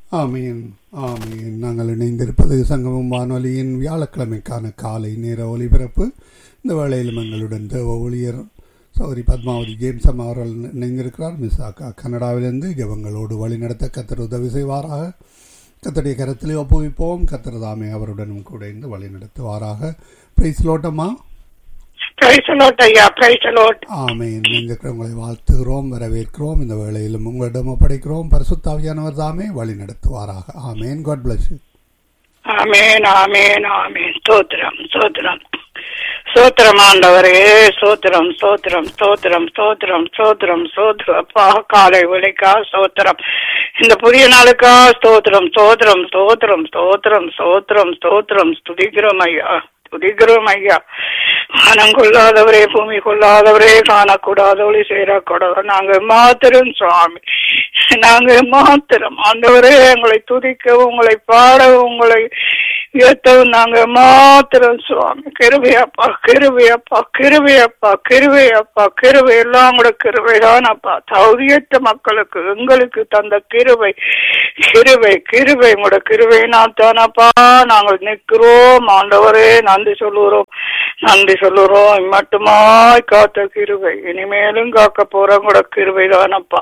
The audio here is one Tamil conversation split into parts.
ஆமீன் ஆமீன் நாங்கள் இணைந்திருப்பது சங்கமம் வானொலியின் வியாழக்கிழமைக்கான காலை நேர ஒலிபரப்பு இந்த வேளையிலும் எங்களுடன் தேவ ஊழியர் சௌரி பத்மாவதி ஜேம்ஸ் அம்மா அவர்கள் இணைந்திருக்கிறார் மிஸ் அக்கா கனடாவிலிருந்து ஜபங்களோடு வழிநடத்த கத்தர் உதவி செய்வாராக கத்தருடைய கரத்திலே ஒப்புவிப்போம் கத்தர் தாமே அவருடனும் கூட இருந்து வழி நடத்துவாராக பிரைஸ் லோட்டம்மா பிரைஸ் அலோட் ஐயா பிரைஸ் அலோட் ஆமேன் இணைந்திருக்கிறவங்களை வாழ்த்துகிறோம் வரவேற்கிறோம் இந்த வேளையிலும் உங்களிடம் ஒப்படைக்கிறோம் பரிசுத்தாவியானவர் தாமே வழி நடத்துவாராக ஆமேன் காட் பிளஸ் யூ ஆமேன் ஆமேன் ஆமேன் ஸ்தோத்திரம் ஸ்தோத்திரம் ஸ்தோத்திரம் ஆண்டவரே ஸ்தோத்திரம் ஸ்தோத்திரம் ஸ்தோத்திரம் ஸ்தோத்திரம் ஸ்தோத்திரம் ஸ்தோத்திரம் அப்பா காலை விலைக்கா ஸ்தோத்திரம் இந்த புதிய நாளுக்கா ஸ்தோத்திரம் ஸ்தோத்திரம் ஸ்தோத்திரம் ஸ்தோத்திரம் ஸ்தோத்திரம் ஸ்தோத்திரம் ஸ்துதிக்கிறோம் ஐயா துதிக்கிறோம் ஐயா மனம் கொள்ளாதவரே பூமி கொள்ளாதவரே காணக்கூடாதவழி சேரக்கூடாது நாங்க மாத்திரம் சுவாமி நாங்க மாத்திரம் ஆண்டவரே எங்களை துதிக்கவும் உங்களை பாடவும் உங்களை உயர்த்தவும் நாங்க மாத்திரம் சுவாமி கிருபையப்பா கிருபையப்பா கிருபையப்பா கிருபையப்பா கிருபை எல்லாம் கூட கிருபைதான் அப்பா தகுதியற்ற மக்களுக்கு எங்களுக்கு தந்த கிருபை கிருபை கிருபை உங்களோட கிருபையினால் தானப்பா நாங்கள் நிற்கிறோம் ஆண்டவரே நன்றி சொல்லுறோம் நன்றி சொல்லுறோம் மட்டுமாய் காத்த கிருபை இனிமேலும் காக்க போறோம் கூட கிருபை தானப்பா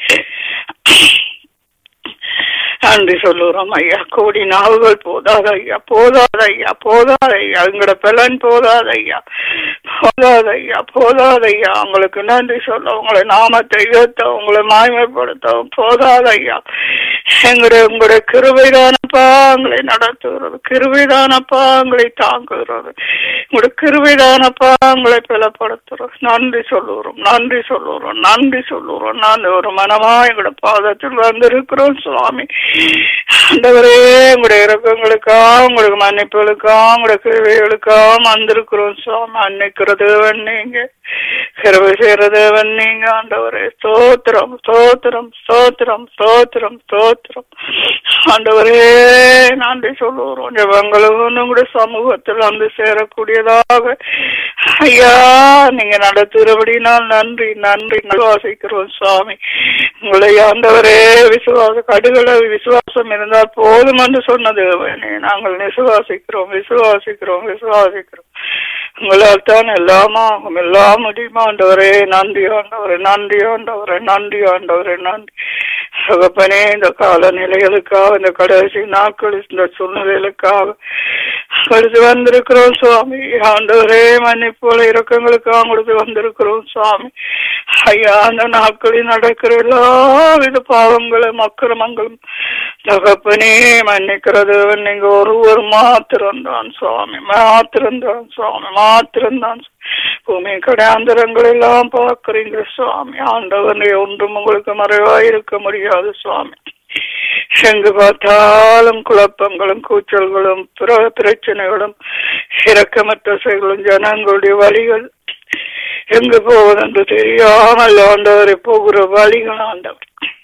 நன்றி சொல்லுறோம் ஐயா கோடி நாவுகள் போதாத ஐயா போதாத ஐயா போதாத ஐயா எங்களோட பலன் போதாத ஐயா போதாத ஐயா போதாத ஐயா உங்களுக்கு நன்றி சொல்ல உங்களை நாமத்தை உயர்த்த உங்களை மாய்மைப்படுத்தவும் போதாத ஐயா எங்களுடைய உங்களுடைய கிருபைதானப்பா எங்களை நடத்துகிறது கிருபைதானப்பா எங்களை தாங்குகிறது உங்களுடைய கிருபைதானப்பா எங்களை பலப்படுத்துறோம் நன்றி சொல்லுறோம் நன்றி சொல்லுறோம் நன்றி சொல்லுறோம் நான் ஒரு மனமா எங்களோட பாதத்தில் வந்திருக்கிறோம் சுவாமி ஆண்டவரே உங்களுடைய இறக்கங்களுக்கா உங்களுக்கு மன்னிப்புகளுக்கா உங்களுடைய கிருவைகளுக்கா வந்திருக்கிறோம் சுவாமி மன்னிக்கிற தேவன் நீங்க கிருவை செய்யற தேவன் நீங்க ஆண்டவரே ஸ்தோத்திரம் ஸ்தோத்திரம் ஸ்தோத்திரம் ஸ்தோத்திரம் ஸ்தோத்திரம் ஆண்டவரே நன்றி சொல்லுகிறோம் ஜபங்களும் உங்களுடைய சமூகத்தில் வந்து சேரக்கூடியதாக ஐயா நீங்க நடத்துகிறபடினால் நன்றி நன்றி வாசிக்கிறோம் சுவாமி உங்களை ஆண்டவரே விசுவாச கடுகளை விசுவாசம் இருந்தால் போதும் என்று சொன்னது நாங்கள் விசுவாசிக்கிறோம் விசுவாசிக்கிறோம் விசுவாசிக்கிறோம் உங்களால் தான் எல்லாமாகும் எல்லாம் முடியுமா ஆண்டவரே நன்றி ஆண்டவரே நன்றி ஆண்டவரே நன்றி ஆண்டவரே நன்றி சகப்பனே இந்த காலநிலைகளுக்காக இந்த கடைசி நாட்கள் இந்த சூழ்நிலைகளுக்காக கொடுத்து வந்திருக்கிறோம் சுவாமி ஆண்டவரே மன்னிப்போல இறக்கங்களுக்காக கொடுத்து வந்திருக்கிறோம் சுவாமி ஐயா அந்த நாட்களில் நடக்கிற எல்லா வித பாவங்களும் அக்கிரமங்களும் தகப்பனே மன்னிக்கிறது நீங்க ஒருவர் மாத்திரம்தான் சுவாமி மாத்திரம்தான் சுவாமி மாத்திரம்தான் பூமி கடையாந்தரங்கள் எல்லாம் பார்க்கறீங்க சுவாமி ஆண்டவனை ஒன்றும் உங்களுக்கு மறைவா இருக்க முடியாது சுவாமி எங்கு பார்த்தாலும் குழப்பங்களும் கூச்சல்களும் பிரச்சனைகளும் இறக்கமற்ற செயல்களும் ஜனங்களுடைய வழிகள் எங்கு போவதென்று தெரியாமல் ஆண்டவரை போகிற வழிகள் ஆண்டவர்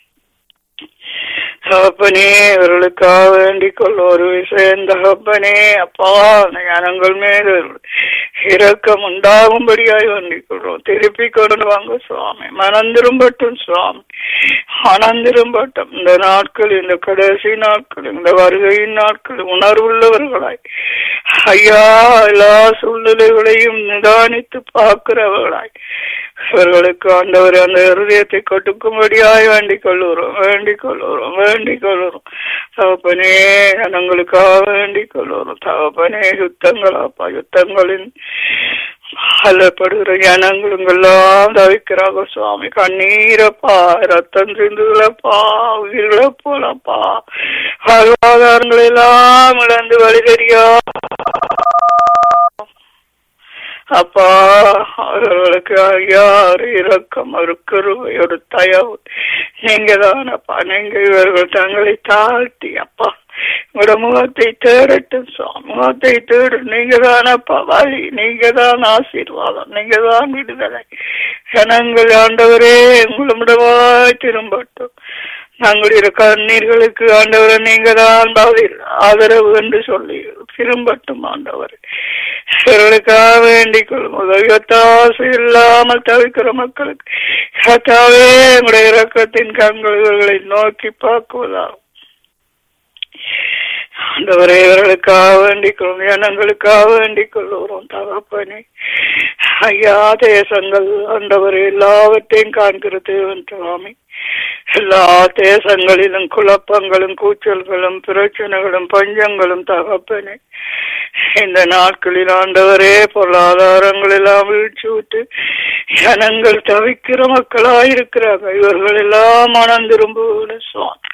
தகப்பனே இவர்களுக்காக வேண்டிக் கொள்ள ஒரு விஷயம் தகப்பனே அப்பா ஞானங்கள் மேல் இரக்கம் உண்டாகும்படியாய் வேண்டிக் கொள்றோம் திருப்பி கொண்டு வாங்க சுவாமி மனந்திரும்பட்டும் சுவாமி மனந்திரும்பட்டும் இந்த நாட்கள் இந்த கடைசி நாட்கள் இந்த வருகையின் நாட்கள் உணர்வுள்ளவர்களாய் ஐயா எல்லா சூழ்நிலைகளையும் நிதானித்து பார்க்கிறவர்களாய் இவர்களுக்கு ஆண்டவர் அந்த இருதயத்தை கொட்டுக்கும்படியாய் வேண்டிக் கொள்ளுறோம் வேண்டிக் கொள்ளுறோம் வேண்டிக் கொள்ளுறோம் தகப்பனே ஜனங்களுக்காக வேண்டிக் கொள்ளுறோம் தகப்பனே யுத்தங்களாப்பா யுத்தங்களின் அல்லப்படுகிற ஜனங்களுங்கெல்லாம் தவிக்கிறாங்க சுவாமி கண்ணீரப்பா ரத்தம் சிந்துகளப்பா உயிர்களை போலப்பா வாழ்வாதாரங்கள் எல்லாம் இழந்து வழி தெரியா அப்பா அவர்களுக்கு யாரு இரக்கம் ஒரு கருவை ஒரு தயவு நீங்க தானப்பா நீங்க இவர்கள் தங்களை தாழ்த்தி அப்பா உங்களோட முகத்தை தேடட்டும் முகத்தை தேடு நீங்க தானப்பா வழி நீங்க தான் ஆசீர்வாதம் நீங்க தான் விடுதலை ஜனங்கள் ஆண்டவரே உங்களிடமாய் திரும்பட்டும் நாங்களுடைய கண்ணீர்களுக்கு ஆண்டவரை நீங்க தான் பதில் ஆதரவு என்று சொல்லி திரும்பட்டும் ஆண்டவர் இவர்களுக்காக வேண்டிக் கொள்ளும் உதவியத்தாசு இல்லாமல் தவிக்கிற மக்களுக்கு கத்தாவே உங்களுடைய இரக்கத்தின் கண்கள் இவர்களை நோக்கி பார்க்குவதாகும் ஆண்டவரே இவர்களுக்காக வேண்டிக் கொள்ளும் ஜனங்களுக்காக வேண்டிக் கொள்ளுகிறோம் தகப்பனே ஐயா தேசங்கள் ஆண்டவரே எல்லாவற்றையும் காண்கிற தேவன் சுவாமி எல்லா தேசங்களிலும் குழப்பங்களும் கூச்சல்களும் பிரச்சனைகளும் பஞ்சங்களும் தகப்பனே இந்த நாட்களில் ஆண்டவரே பொருளாதாரங்கள் எல்லாம் வீழ்ச்சி விட்டு ஜனங்கள் தவிக்கிற மக்களாயிருக்கிறாங்க இவர்கள் எல்லாம் மனம் திரும்புவன சுவாமி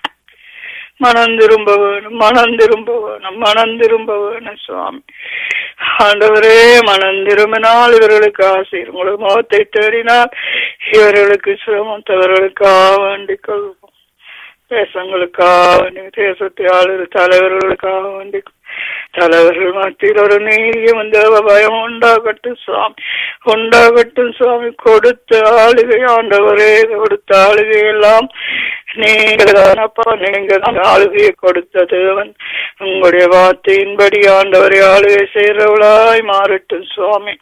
மனம் திரும்ப வேணும் மனம் திரும்ப வேணும் மனம் திரும்ப வேணும் சுவாமி ஆண்டவரே மனம் திரும்பினால் இவர்களுக்கு ஆசை உங்களுக்கு முகத்தை தேடினால் இவர்களுக்கு சிரமம் தவறுகளுக்காக வேண்டிக் கொள்வோம் தேசங்களுக்காக வேண்டி தேசத்தை ஆளுகிற தலைவர்களுக்காக வேண்டி தலைவர்கள் மத்தியில் ஒரு நீரியம் தேவ பயம் உண்டாகட்டும் சுவாமி உண்டாகட்டும் சுவாமி கொடுத்த ஆளுகை ஆண்டவரே கொடுத்த ஆளுகை எல்லாம் நீங்க தானப்பா நீங்க தான் ஆளுகையை கொடுத்த தேவன் உங்களுடைய வார்த்தையின்படி ஆண்டவரை ஆளுகை செய்கிறவளாய் மாறட்டும் சுவாமி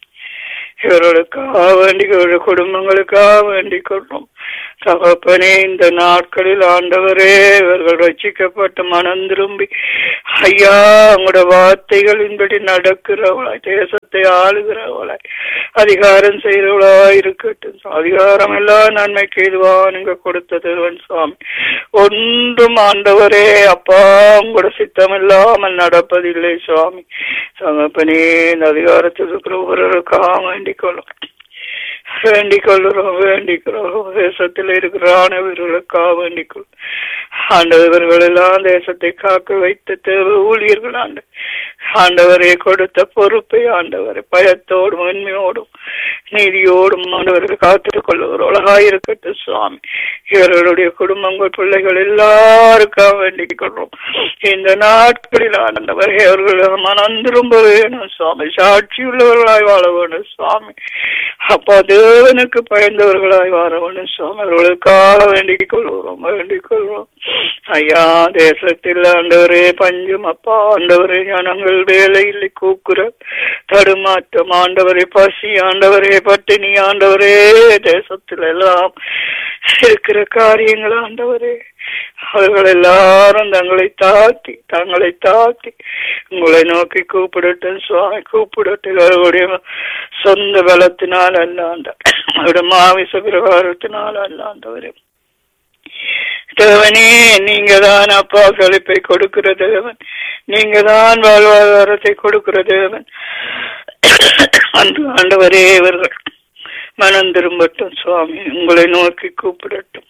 இவர்களுக்காக வேண்டிக் கொள்ளும் குடும்பங்களுக்காக வேண்டிக் கொள்ளும் தகப்பனே இந்த நாட்களில் ஆண்டவரே இவர்கள் ரட்சிக்கப்பட்டு மனம் திரும்பி ஐயா உங்களோட வார்த்தைகளின்படி நடக்கிறவளாய் தேசத்தை ஆளுகிறவளாய் அதிகாரம் செய்கிறவளாய் இருக்கட்டும் அதிகாரம் எல்லாம் நன்மைக்கு இதுவா நீங்க கொடுத்த தேவன் சுவாமி ஒன்றும் ஆண்டவரே அப்பா உங்களோட சித்தம் இல்லாமல் நடப்பதில்லை சுவாமி தகப்பனே இந்த அதிகாரத்தில் இருக்கிற ஒருவருக்காக வேண்டிக் கொள்ளும் வேண்டிக் கொள்ளுறோம் வேண்டிக்கிறோம் தேசத்தில் இருக்கிற ஆணவர்களுக்காக வேண்டிக் கொள்ளும் ஆண்டவர்கள் எல்லாம் தேசத்தை காக்க வைத்த தேவ ஊழியர்கள் ஆண்டு ஆண்டவரை கொடுத்த பொறுப்பை ஆண்டவரை பயத்தோடும் உண்மையோடும் நீதியோடும் ஆண்டவர்கள் காத்துக் கொள்ளுகிறவர்களாக இருக்கட்டும் சுவாமி இவர்களுடைய குடும்பங்கள் பிள்ளைகள் எல்லாருக்காக வேண்டிக் கொள்றோம் இந்த நாட்களில் ஆண்டவரை அவர்கள் மனம் திரும்ப வேணும் சுவாமி சாட்சி உள்ளவர்களாய் வாழ வேணும் சுவாமி அப்பா தேவனுக்கு பயந்தவர்களாய் வாழ வேணும் சுவாமி அவர்களுக்காக வேண்டிக் கொள்கிறோம் வேண்டிக் கொள்கிறோம் ஐயா தேசத்தில் ஆண்டவரே பஞ்சம் அப்பா ஆண்டவரே ஜனங்கள் வேலை இல்லை கூக்குற தடுமாற்றம் ஆண்டவரே பசி ஆண்டவரே பட்டினி ஆண்டவரே தேசத்தில் எல்லாம் இருக்கிற காரியங்கள் ஆண்டவரே அவர்கள் எல்லாரும் தங்களை தாத்தி தங்களை தாத்தி உங்களை நோக்கி கூப்பிடட்டும் சுவாமி கூப்பிடட்டும் அவர்களுடைய சொந்த பலத்தினால் அல்லாண்ட அவருடைய மாவிச பிரகாரத்தினால் அல்லாண்டவரே தேவனே நீங்க தான் அப்பா செழிப்பை கொடுக்கிற தேவன் நீங்க தான் வாழ்வாதாரத்தை கொடுக்கிற தேவன் அன்று ஆண்டவரே இவர்கள் மனம் திரும்பட்டும் சுவாமி உங்களை நோக்கி கூப்பிடட்டும்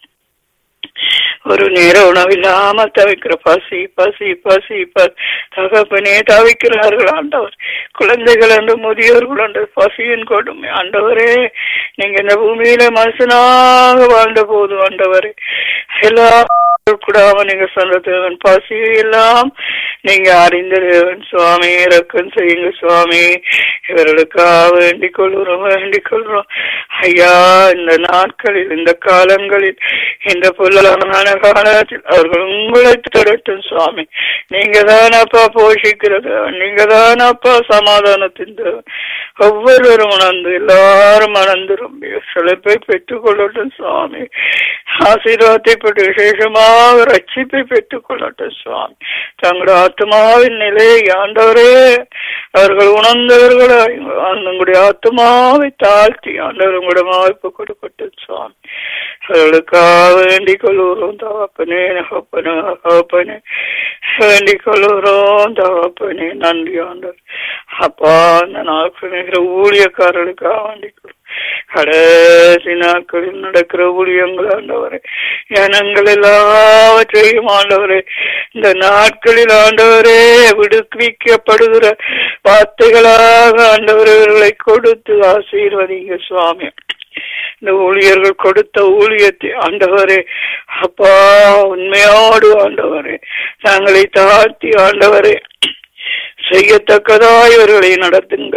ஒரு நேர உணவில்லாம தவிக்கிற பசி பசி பசி தகப்பனே தவிக்கிறார்கள் ஆண்டவர் குழந்தைகள் என்று முதியோர்கள் என்று பசியின் கொடுமை ஆண்டவரே நீங்க இந்த பூமியில மனுஷனாக வாழ்ந்த போது ஆண்டவரே எல்லா கூட நீங்க சொன்ன தேவன் பசி எல்லாம் நீங்க அறிந்த தேவன் சுவாமி இறக்கம் செய்யுங்க சுவாமி இவர்களுக்காக வேண்டிக் கொள்கிறோம் வேண்டிக் கொள்கிறோம் ஐயா இந்த நாட்களில் இந்த காலங்களில் இந்த பொருளாதார காலத்தில் அவர்கள் உங்களை தொடட்டும் சுவாமி நீங்க தான் அப்பா போஷிக்கிறது நீங்க தான் அப்பா சமாதானத்தின் ஒவ்வொருவரும் உணர்ந்து எல்லாரும் மணந்து ரொம்ப சிலப்பை பெற்றுக் கொள்ளட்டும் சுவாமி ஆசீர்வாதத்தை பெற்று விசேஷமாக ரட்சிப்பை பெற்றுக் கொள்ளட்டும் சுவாமி தங்களுடைய ஆத்மாவின் நிலையை ஆண்டவரே அவர்கள் உணர்ந்தவர்களாய் உங்களுடைய ஆத்மாவை தாழ்த்தி ஆண்டவர் உங்களுடைய வாய்ப்பு கொடுக்கட்டும் சுவாமி அவர்களுக்காக வேண்டிக் கொள்கிறோம் தகப்பனே நகப்பனே தகப்பனே வேண்டிக் கொள்கிறோம் தகப்பனே நன்றி ஆண்டவர் அப்பா அந்த நாட்கள் நிகழ ஊழியக்காரர்களுக்காக வேண்டிக் கொள்கிறோம் கடைசி நாட்களில் நடக்கிற ஊழியங்கள் ஆண்டவரே ஜனங்கள் எல்லாவற்றையும் ஆண்டவரே இந்த நாட்களில் ஆண்டவரே விடுவிக்கப்படுகிற வார்த்தைகளாக ஆண்டவர்களை கொடுத்து ஆசீர்வதிங்க சுவாமி இந்த ஊழியர்கள் கொடுத்த ஊழியத்தை ஆண்டவரே அப்பா உண்மையோடு ஆண்டவரே தங்களை தாழ்த்தி ஆண்டவரே செய்யத்தக்கதா இவர்களை நடத்துங்க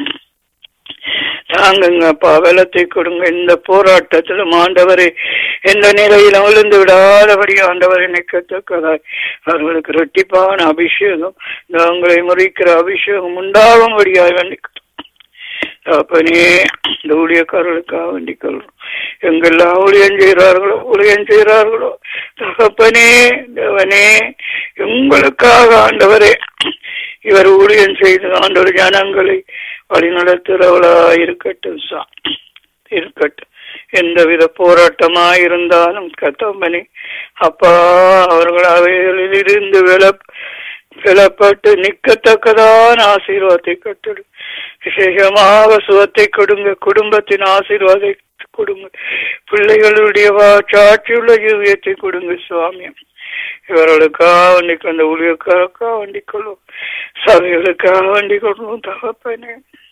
தாங்குங்கப்பா பலத்தை கொடுங்க இந்த போராட்டத்திலும் ஆண்டவரை எந்த நிலையிலும் விழுந்து விடாதபடி ஆண்டவரை நிற்கத்தக்கதாய் அவர்களுக்கு ரொட்டிப்பான அபிஷேகம் தாங்களை முறிக்கிற அபிஷேகம் உண்டாகும்படியாய் வேண்டிக்கிறோம் தகப்பனே இந்த ஊழியக்காரர்களுக்காக வேண்டிக் கொள்றோம் எங்கெல்லாம் ஊழியம் செய்கிறார்களோ ஊழியம் செய்கிறார்களோ தகப்பனே தேவனே உங்களுக்காக ஆண்டவரே இவர் ஊழியம் செய்து ஆண்டவர் ஜனங்களை வழிநடத்துகிறவளா இருக்கட்டும் சா இருக்கட்டும் எந்தவித போராட்டமா இருந்தாலும் கத்தம்பனி அப்பா அவர்கள் அவைகளில் இருந்து வில விலப்பட்டு நிற்கத்தக்கதான் ஆசீர்வாதத்தை கட்டடு விசேஷமாக சுகத்தை கொடுங்க குடும்பத்தின் ஆசீர்வாதை கொடுங்க பிள்ளைகளுடைய சாட்சியுள்ள ஜீவியத்தை கொடுங்க சுவாமியம் இவர்களுக்காக வண்டிக்கு அந்த ஊழியக்காரக்காக வண்டிக் கொள்ளும் சபைகளுக்காக வண்டிக் கொள்ளும் தகப்பனே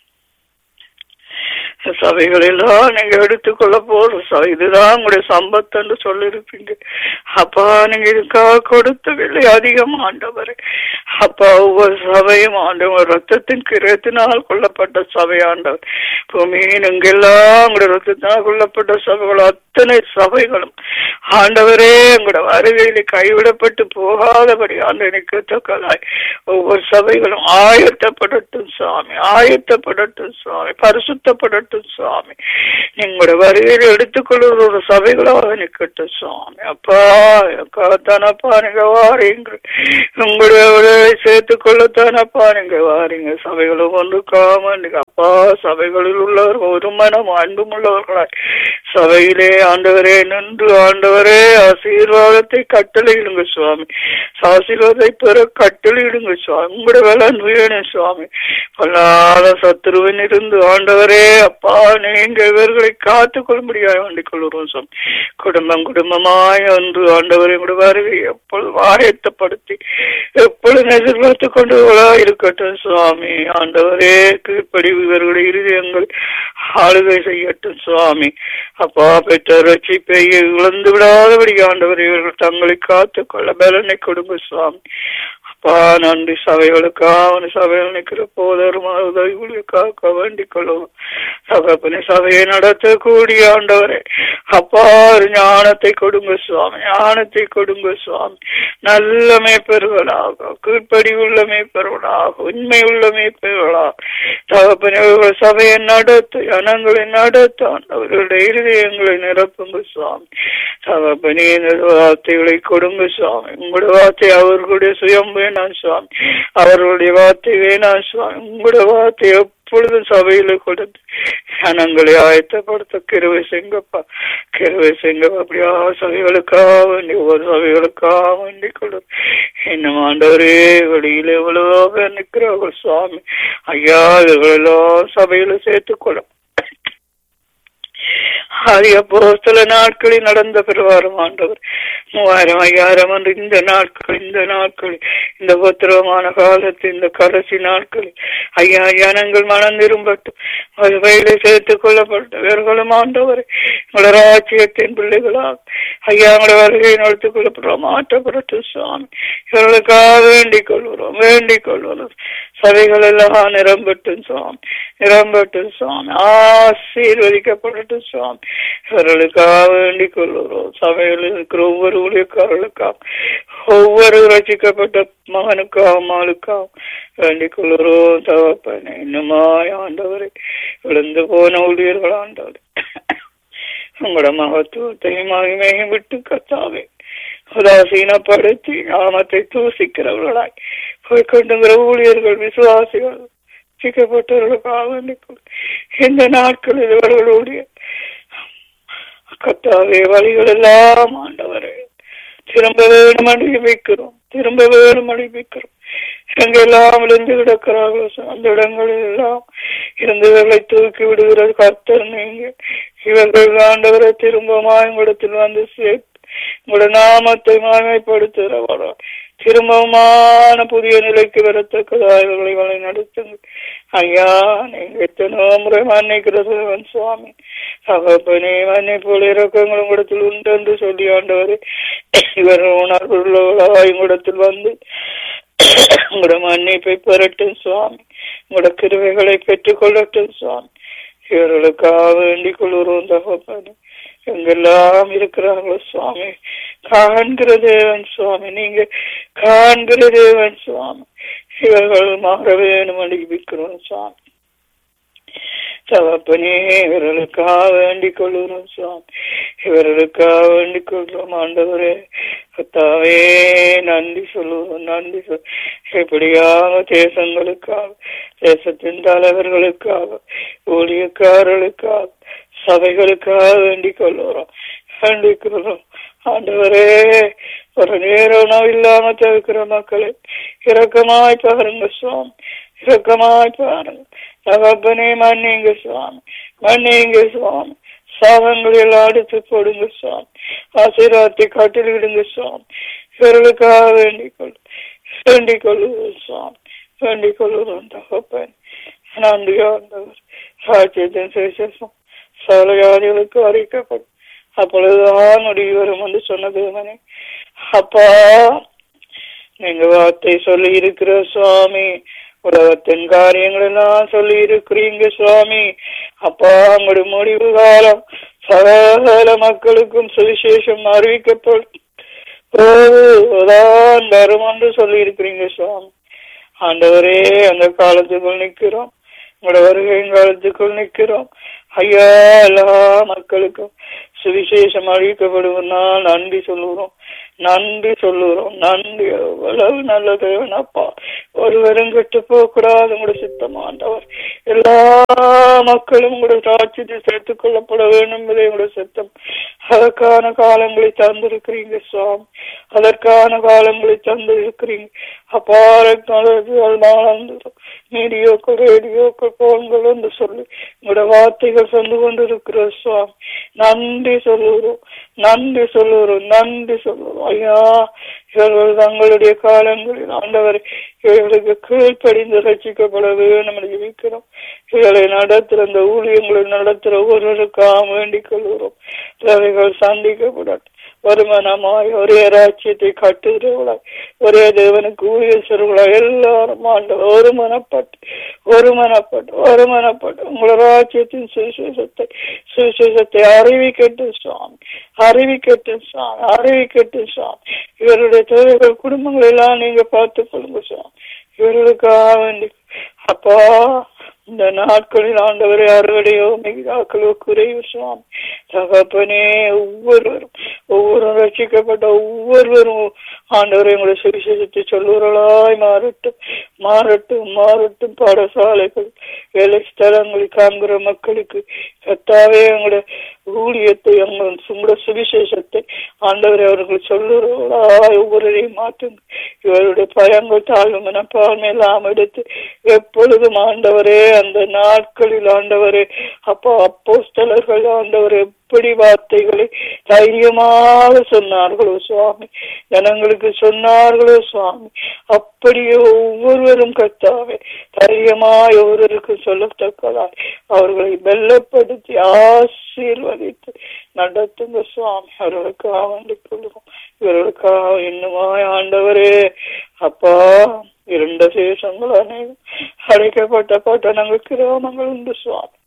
சபைகள் எல்லாம் நீங்க எடுத்துக்கொள்ள போறோம் இதுதான் உங்களுடைய சம்பத்து என்று சொல்லிருப்பீங்க அப்பா நீங்க இதுக்காக கொடுத்தவில்லை அதிகம் ஆண்டவர் அப்பா ஒவ்வொரு சபையும் ஆண்டவர் ரத்தத்தின் கிரத்தினால் கொல்லப்பட்ட சபை ஆண்டவர் பூமியின் எங்கெல்லாம் உங்களுடைய ரத்தத்தினால் கொல்லப்பட்ட சபைகள் அத்தனை சபைகளும் ஆண்டவரே உங்களோட வருகையில கைவிடப்பட்டு போகாதபடி ஆண்டனுக்கு தக்கலாய் ஒவ்வொரு சபைகளும் ஆயத்தப்படட்டும் சுவாமி ஆயத்தப்படட்டும் சுவாமி பரிசுத்தப்படட்டும் சுவாமி நீங்களோட வருகையில் எடுத்துக்கொள்கிற ஒரு சபைகளாக நிக்கட்டும் சுவாமி அப்பா தானப்பா நீங்க வாரீங்க உங்களுடைய சேர்த்து கொள்ளத்தானப்பா நீங்க வாரீங்க சபைகளும் ஒன்று காம நீங்க அப்பா சபைகளில் உள்ளவர் ஒரு மனம் அன்பும் உள்ளவர்களாய் சபையிலே ஆண்டவரே நின்று ஆண்டவரே ஆசீர்வாதத்தை கட்டளையிடுங்க சுவாமி ஆசீர்வாதத்தை பெற கட்டளையிடுங்க சுவாமி உங்களோட வேலை வேணும் சுவாமி பல்லாத சத்துருவன் இருந்து ஆண்டவரே அப்பா நீங்க இவர்களை காத்து கொள்ளும்படியாக வேண்டிக் கொள்கிறோம் சுவாமி குடும்பம் குடும்பமாய் ஒன்று ஆண்டவரை கூட வருகை எப்பொழுது ஆயத்தப்படுத்தி எப்பொழுது எதிர்பார்த்து கொண்டு இருக்கட்டும் சுவாமி ஆண்டவரே கீழ்ப்படி இவர்களுடைய இருதயங்கள் ஆளுகை செய்யட்டும் சுவாமி அப்பா பெற்ற ரட்சிப்பை இழந்து விடாதபடி ஆண்டவர் இவர்கள் தங்களை காத்து கொள்ள பலனை கொடுங்க சுவாமி அப்பா நன்றி சபைகளுக்காக சபைகள் நிற்கிற போதரும் உதவிகளுக்காக வேண்டிக் கொள்ளுவோம் சகப்பனை சபையை நடத்தக்கூடிய ஆண்டவரே அப்பா ஒரு ஞானத்தை கொடுங்க சுவாமி ஞானத்தை கொடுங்க சுவாமி நல்ல மேய்ப்பர்களாக கீழ்ப்படி உள்ள மேய்ப்பர்களாக உண்மை உள்ள மேய்ப்பர்களாக தகப்பனை சபையை நடத்து ஜனங்களை நடத்த ஆண்டவர்களுடைய இருதயங்களை நிரப்புங்க சுவாமி தகப்பனே இந்த வார்த்தைகளை கொடுங்க சுவாமி உங்களுடைய வார்த்தை அவர்களுடைய சுயம் வேணாம் சுவாமி அவர்களுடைய வார்த்தை வேணாம் சுவாமி உங்களுடைய வார்த்தை எப்பொழுதும் சபையில கொடுத்து ஜனங்களை ஆயத்தப்படுத்த கிருவை செங்கப்பா கிருவை செங்கப்பா அப்படியா சபைகளுக்காக வேண்டி ஒவ்வொரு சபைகளுக்காக வேண்டி கொடு இன்னும் ஆண்டவரே வெளியில எவ்வளவோ பேர் நிற்கிறார்கள் சுவாமி ஐயா இவர்களெல்லாம் சபையில சேர்த்துக்கொள்ளும் ஆதிய போஸ்தல நாட்களில் நடந்த பெருவாரம் ஆண்டவர் மூவாயிரம் ஐயாயிரம் என்று இந்த நாட்கள் இந்த நாட்கள் இந்த உத்திரவமான காலத்து இந்த கடைசி நாட்களில் ஐயா ஜனங்கள் மனம் திரும்பட்டும் வயலை சேர்த்துக் கொள்ளப்பட்ட வேர்களும் ஆண்டவர் உங்களோட ராஜ்யத்தின் பிள்ளைகளாக ஐயா உங்களோட வருகையை நடத்திக் கொள்ளப்படுறோம் மாற்றப்படட்டும் சுவாமி இவர்களுக்காக வேண்டிக் கொள்கிறோம் வேண்டிக் கொள்கிறோம் சபைகள் எல்லாம் நிரம்பட்டும் சுவாமி நிரம்பட்டும் சுவாமி ஆசீர்வதிக்கப்படட்டும் சுவாமி இவர்களுக்காக வேண்டிக் கொள்கிறோம் சபையில் இருக்கிற ஒவ்வொரு ஊழியக்காரர்களுக்காக ஒவ்வொரு ரசிக்கப்பட்ட மகனுக்காக மகளுக்காக வேண்டிக் கொள்கிறோம் தகப்பனே இன்னுமாய் ஆண்டவரை விழுந்து போன ஊழியர்கள் ஆண்டவர் உங்களோட மகத்துவத்தையும் மகிமையும் விட்டு கத்தாவே உதாசீனப்படுத்தி நாமத்தை தூசிக்கிறவர்களாய் போய் கொண்டுங்கிற ஊழியர்கள் விசுவாசிகள் சிக்கப்பட்டவர்களுக்காக வேண்டிக் இந்த நாட்களில் இவர்களுடைய கத்தாவே வழிகள் எல்லாம் ஆண்டவரே திரும்ப வேணும் அடிமைக்கிறோம் திரும்ப வேணும் அடிமைக்கிறோம் எங்கெல்லாம் விழுந்து கிடக்கிறார்களோ அந்த இடங்களில் எல்லாம் இருந்தவர்களை தூக்கி விடுகிறது கர்த்தர் நீங்க இவர்கள் ஆண்டவரை திரும்பமாய் உங்களிடத்தில் வந்து சேர்த்து உங்களோட நாமத்தை மாய்மைப்படுத்துகிறவரோ திரும்பவுமான புதிய நிலைக்கு வரத்தக்கதா இவர்களை வழி நடத்துங்க ஐயா நீங்க எத்தனோ முறை மன்னிக்கிறது சுவாமி தகப்பனே மன்னிப்புகள் இறக்கங்கள் உங்களிடத்தில் உண்டு என்று சொல்லி ஆண்டவரே இவர் உணர்வுள்ளவர்களாக உங்களிடத்தில் வந்து உங்களோட மன்னிப்பை பெறட்டும் சுவாமி உங்களோட கிருவைகளை பெற்றுக் கொள்ளட்டும் சுவாமி இவர்களுக்காக வேண்டிக் கொள்கிறோம் தகப்பனே எங்கெல்லாம் இருக்கிறாங்களோ சுவாமி காண்கிற தேவன் சுவாமி நீங்க காண்கிற தேவன் சுவாமி இவர்கள் மாற வேணும் அனுப்பிக்கிறோம் சுவாமி தகப்பனே இவர்களுக்காக வேண்டிக் கொள்கிறோம் சுவாமி இவர்களுக்காக வேண்டிக் கொள்கிறோம் ஆண்டவரே கத்தாவே நன்றி சொல்லுவோம் நன்றி சொல் எப்படியாக தேசங்களுக்காக தேசத்தின் தலைவர்களுக்காக ஊழியக்காரர்களுக்காக சபைகளுக்காக வேண்டிக் கொள்கிறோம் வேண்டிக் கொள்கிறோம் ஆண்டவரே ஒரு நேர உணவு இல்லாம தவிக்கிற மக்களை இரக்கமாய் பாருங்க சுவாமி இரக்கமாய் பாருங்க தகப்பனே மன்னிங்க சுவாமி மன்னிங்க சுவாமி சாதங்களில் அடுத்து போடுங்க சுவாமி ஆசீர்வாதத்தை காட்டில் விடுங்க சுவாமி இவர்களுக்காக வேண்டிக் கொள் வேண்டிக் கொள்ளுவோம் சுவாமி வேண்டிக் கொள்ளுவோம் தகப்பன் நன்றி ஆண்டவர் ராஜ்யத்தின் சுவிசேஷம் சகலயாதிகளுக்கு அறிக்கப்படும் அப்பொழுதுதான் முடிவு வரும் என்று சொன்ன தேவனே அப்பா நீங்க வார்த்தை சொல்லி இருக்கிற சுவாமி உலகத்தின் காரியங்கள் எல்லாம் சொல்லி இருக்கிறீங்க சுவாமி அப்பா உங்களுடைய முடிவு காலம் சகல மக்களுக்கும் சுவிசேஷம் அறிவிக்கப்படும் போதுதான் வரும் என்று சொல்லி இருக்கிறீங்க சுவாமி ஆண்டவரே அந்த காலத்துக்குள் நிக்கிறோம் உங்களோட வருகையின் காலத்துக்குள் நிக்கிறோம் ஐயா எல்லா மக்களுக்கும் சுவிசேஷம் அழிக்கப்படுவதனால் நன்றி சொல்லுகிறோம் நன்றி சொல்லுகிறோம் நன்றி எவ்வளவு நல்ல தேவன் அப்பா ஒருவரும் கெட்டு போக கூடாது உங்களுடைய சித்தமாண்டவர் எல்லா மக்களும் உங்களுடைய ராட்சியத்தில் சேர்த்துக் கொள்ளப்பட வேண்டும் என்பதே உங்களுடைய சித்தம் அதற்கான காலங்களை தந்திருக்கிறீங்க சுவாமி அதற்கான காலங்களை தந்திருக்கிறீங்க அப்பாறு மீடியோக்கள் ரேடியோக்கள் போன்கள் என்று சொல்லி உங்களுடைய வார்த்தைகள் சொல்லி கொண்டிருக்கிற சுவாமி நன்றி சொல்லுகிறோம் நன்றி சொல்லுகிறோம் நன்றி சொல்லுகிறோம் ஐயா இவர்கள் தங்களுடைய காலங்களில் ஆண்டவர் இவர்களுக்கு கீழ்ப்படிந்து ரசிக்கப்பட வேண்டும் என்று ஜெபிக்கிறோம் இவர்களை நடத்துகிற இந்த ஊழியங்களை நடத்துகிற ஒருவருக்காக வேண்டிக் கொள்கிறோம் தேவைகள் சந்திக்கப்படட்டும் வருமானமாய் ஒரே ராஜ்யத்தை கட்டுகிறவர்களாய் ஒரே தேவனுக்கு ஊழியர்களாய் எல்லாரும் ஆண்டவர் ஒரு மனப்பட்டு ஒரு மனப்பட்டு ஒரு மனப்பட்டு உங்களோட ராஜ்யத்தின் சுவிசேஷத்தை சுவிசேஷத்தை அறிவிக்கட்டும் சுவாமி அறிவிக்கட்டும் சுவாமி அறிவிக்கட்டும் சுவாமி இவருடைய தேவைகள் குடும்பங்கள் எல்லாம் நீங்க பார்த்துக் கொள்ளுங்க சுவாமி இவர்களுக்காக வேண்டி அப்பா இந்த நாட்களில் ஆண்டவரை அறுவடையோ மிகுதாக்களோ குறைவு சுவாமி தகப்பனே ஒவ்வொருவரும் ஒவ்வொருவரும் ரசிக்கப்பட்ட ஒவ்வொருவரும் ஆண்டவரை உங்களுடைய சுவிசேஷத்தை சொல்லுவர்களாய் மாறட்டும் மாறட்டும் மாறட்டும் பாடசாலைகள் வேலை ஸ்தலங்களில் காண்கிற மக்களுக்கு கத்தாவே எங்களுடைய ஊழியத்தை உங்களுடைய சுவிசேஷத்தை ஆண்டவரை அவர்கள் சொல்லுறவர்களாய் ஒவ்வொருவரையும் மாற்றுங்க இவருடைய பயங்கள் தாழ்வு மனப்பான்மை எல்லாம் எடுத்து எப்பொழுதும் ஆண்டவரே அந்த நாட்களில் ஆண்டவரே அப்போ அப்போஸ்தலர்கள் ஆண்டவர் எப்படி வார்த்தைகளை தைரியமாக சொன்னார்களோ சுவாமி ஜனங்களுக்கு சொன்னார்களோ சுவாமி அப்படியே ஒவ்வொருவரும் கத்தாவே தைரியமாய் ஒவ்வொருவருக்கும் சொல்லத்தக்கதாய் அவர்களை வெள்ளப்படுத்தி ஆசீர்வதித்து நடத்துங்க சுவாமி அவர்களுக்காக வேண்டிக் கொள்வோம் இவர்களுக்காக இன்னுமாய் ஆண்டவரே அப்பா இரண்ட சேஷங்கள் அனைவரும் அழைக்கப்பட்ட பட்டணங்கள் கிராமங்கள் உண்டு சுவாமி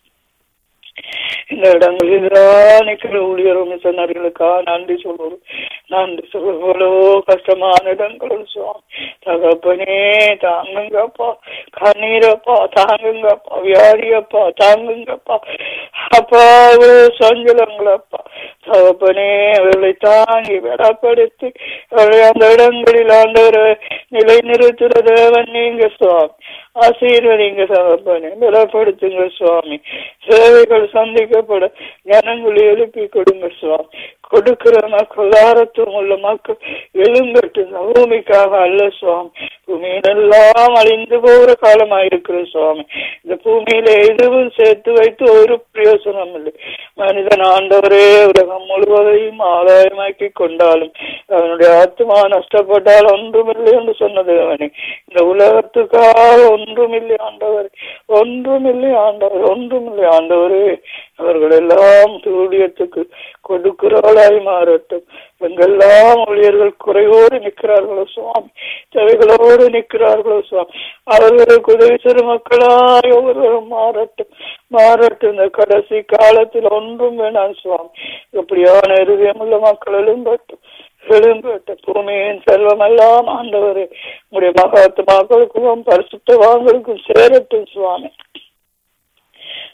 இந்த இடங்களில் நிற்கிற ஊழியர் மிஷனர்களுக்காக நன்றி சொல்வது நன்றி சொல்வதோ கஷ்டமான இடங்கள் சுவாமி தகப்பனே தாங்குங்கப்பா கண்ணீரப்பா தாங்குங்கப்பா வியாதியப்பா தாங்குங்கப்பா அப்பா சஞ்சலங்களப்பா தகப்பனே அவர்களை தாங்கி விடப்படுத்தி அவர்களை அந்த இடங்களில் ஆண்டவர் நிலை நிறுத்துற தேவன் நீங்க சுவாமி ஆசீர்வதிங்க தகப்பனே பலப்படுத்துங்க சுவாமி சேவைகள் சந்திக்கப்பட ஜனங்களை எழுப்பி கொடுங்க சுவாமி கொடுக்கிற மக்கள் ஆரத்துவம் உள்ள மக்கள் எழுங்கட்டும் பூமிக்காக அல்ல சுவாமி பூமியிலெல்லாம் அழிந்து போகிற காலமாயிருக்கிற சுவாமி இந்த பூமியில எதுவும் சேர்த்து வைத்து ஒரு பிரயோசனம் இல்லை மனிதன் ஆண்டவரே உலகம் முழுவதையும் ஆதாயமாக்கி கொண்டாலும் அவனுடைய ஆத்மா நஷ்டப்பட்டால் ஒன்றுமில்லை என்று சொன்னது அவனே இந்த உலகத்துக்காக ஒன்றுமில்லை ஆண்டவர் ஒன்றுமில்லை ஆண்டவர் ஒன்றுமில்லை ஆண்டவரே அவர்கள் எல்லாம் ஊழியத்துக்கு கொடுக்கிறவளாய் மாறட்டும் எங்கெல்லாம் ஊழியர்கள் குறைவோடு நிற்கிறார்களோ சுவாமி தேவைகளோடு நிற்கிறார்களோ சுவாமி அவர்களுக்கு உதவி சிறு மக்களாய் ஒவ்வொருவரும் மாறட்டும் மாறட்டும் இந்த கடைசி காலத்தில் ஒன்றும் வேணாம் சுவாமி எப்படியான இருதயமுள்ள மக்கள் எழும்பட்டும் எழும்பட்டு பூமியின் செல்வம் எல்லாம் ஆண்டவரே உங்களுடைய மகாத்மாக்களுக்கும் பரிசுத்தவான்களுக்கும் சேரட்டும் சுவாமி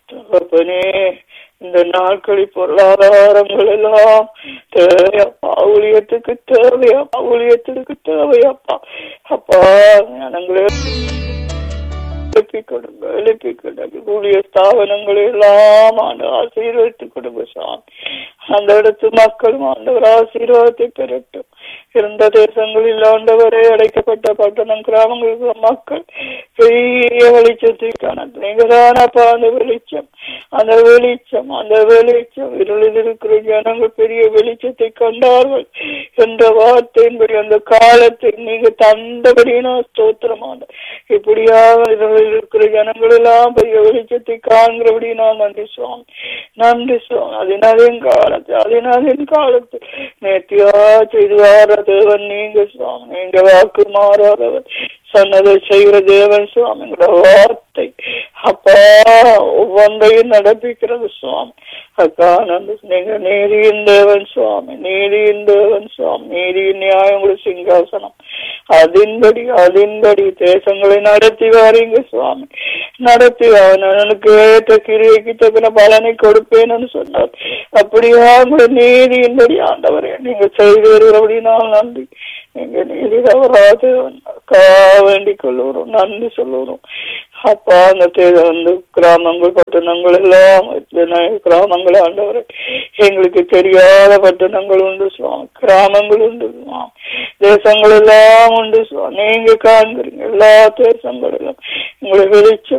தகப்பனே இந்த நாட்களில் பொருளாதாரங்கள் எல்லாம் தேவையப்பா ஊழியத்துக்கு தேவையப்பா ஊழியத்துக்கு தேவையப்பா அப்பா ஞானங்களே எழுப்பி கொடுங்க எழுப்பி கொடுங்க ஊழிய ஸ்தாபனங்கள் எல்லாம் ஆண்டு ஆசீர்வதித்து கொடுங்க சாமி அந்த இடத்து மக்களும் ஆண்டவர் ஆசீர்வாதத்தை பெறட்டும் இருந்த தேசங்களில் ஆண்டவரே அடைக்கப்பட்ட பட்டணம் கிராமங்களுக்கு மக்கள் பெரிய வெளிச்சத்தை காண நீங்கதானப்பா அந்த வெளிச்சம் அந்த வெளிச்சம் அந்த வெளிச்சம் இருளில் இருக்கிற ஜனங்கள் பெரிய வெளிச்சத்தை கண்டார்கள் என்ற வார்த்தையின்படி அந்த காலத்தை நீங்க தந்தபடினா ஸ்தோத்திரமான இப்படியாக இருளில் இருக்கிற ஜனங்கள் எல்லாம் பெரிய வெளிச்சத்தை காண்கிறபடி நான் நன்றி சுவாமி நன்றி சுவாமி அதனாலின் காலத்து அதனாலின் காலத்து நேர்த்தியா செய்து வார தேவன் நீங்க சுவாமி நீங்க வாக்கு மாறாதவர் சொன்னதை செய்கிற தேவன் சுவாமிங்களோட வார்த்தை அப்பா ஒவ்வொன்றையும் நடப்பிக்கிறது சுவாமி அக்கா நன்றி நீங்க நீதியின் தேவன் சுவாமி நீதியின் தேவன் சுவாமி நீதியின் நியாயங்கள் சிங்காசனம் அதின்படி அதின்படி தேசங்களை நடத்தி வாரீங்க சுவாமி நடத்தி அவனுக்கு ஏற்ற கிரியைக்கு தப்பின பலனை கொடுப்பேன்னு சொன்னார் அப்படியா உங்களை நீதியின்படி ஆண்டவரே நீங்க செய்து வருகிறபடினால் நன்றி நீங்க நீதி தவறாது அக்கா வேண்டிக் கொள்ளுகிறோம் நன்றி சொல்லுகிறோம் அப்பா அந்த தேவை வந்து கிராமங்கள் பட்டணங்கள் எல்லாம் எத்தனை கிராமங்கள் ஆண்டவரே எங்களுக்கு தெரியாத பட்டணங்கள் உண்டு சுவாமி கிராமங்கள் உண்டு சுவாமி தேசங்கள் எல்லாம் உண்டு சுவாமி நீங்க காண்கிறீங்க எல்லா தேசங்களிலும் உங்களை வெளிச்சம்